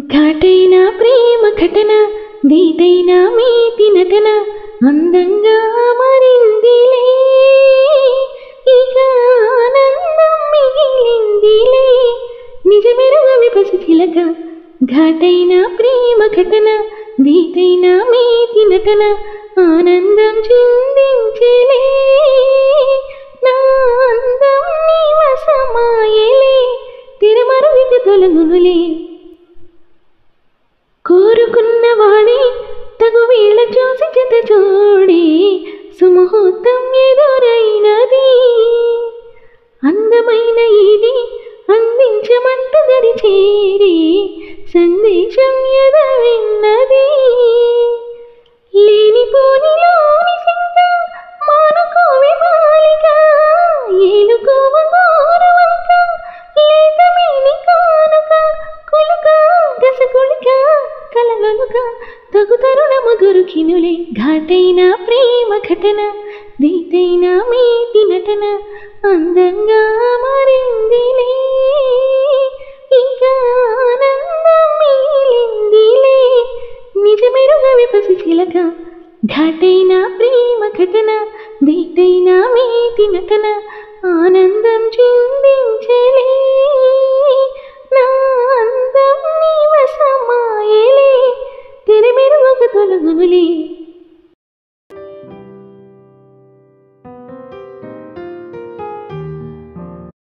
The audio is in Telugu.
ఘాటైన ప్రేమ ఘటన దీటైన మీటి నటన అందంగా మారిందిలే ఇక ఆనందం మిగిలిందిలే నిజమెరుగ విపసి చిలక ఘాటైన ప్రేమ ఘటన దీటైన మీటి నటన ఆనందం చిందించలే నా అందం నీ వశమాయలే తిరమరుగిక తొలగునులే కోరుకున్నవాడే తగు వేళ చూసి జత చూడి సుముహూర్తం ఎదురైనది అందమైన ఇది అందించమంటూ దరి చేరి సందేశం ఎద విన్నది లేనిపోనిలోని సింత మానుకోవి బాలిక ఏలుకోవ గోరువంక లేతమేని కానుక కులుక గసకులిక కలలనుక తగు తరుణము దొరికినులే ఘాటైన ప్రేమ ఘటన దీటైన మీటి నటన అందంగా మారిందిలే ఇక ఆనందం మిగిలిందిలే నిజమెరుగ విపసి చిలక ఘాటైన ప్రేమ ఘటన దీటైన మీటి నటన ఆనందం చిందించలే